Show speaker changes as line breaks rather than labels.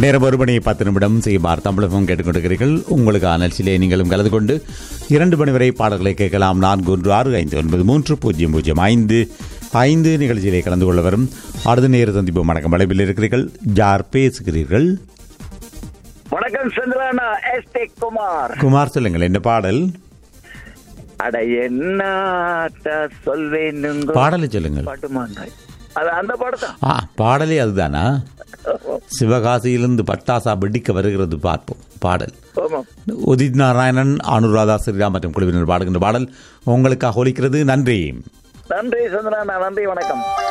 நேரம் ஒரு மணி பத்து நிமிடம் செய்வார் தமிழகம் கேட்டுக்கொண்டிருக்கிறீர்கள் உங்களுக்கான நிகழ்ச்சியிலே நீங்களும் கலந்து கொண்டு இரண்டு மணி வரை பாடல்களை கேட்கலாம் நான்கு ஒன்று ஆறு ஐந்து ஒன்பது மூன்று பூஜ்ஜியம் பூஜ்ஜியம் ஐந்து ஐந்து நிகழ்ச்சியிலே கலந்து கொள்ள வரும் அடுத்த நேர சந்திப்பு வணக்கம் அழைப்பில் இருக்கிறீர்கள் யார் பேசுகிறீர்கள்
வணக்கம் சந்திரனா எஸ் டே குமார்
குமார் சொல்லுங்கள் என்ன பாடல்
அட என்ன சொல்வேன்
பாடலை சொல்லுங்கள்
பாட்டுமாண்டாய் அது அந்த பாடத்தான்
ஆ பாடலே அதுதானா சிவகாசியிலிருந்து பட்டாசா வெடிக்க வருகிறது பார்ப்போம் பாடல்
ஆமாம்
உதித் நாராயணன் அனுராதா ஸ்ரீராம் மற்றும் குழுவினர் பாடுகின்ற பாடல் உங்களுக்காக ஒலிக்கிறது நன்றி
நன்றி சந்திரனா நன்றி வணக்கம்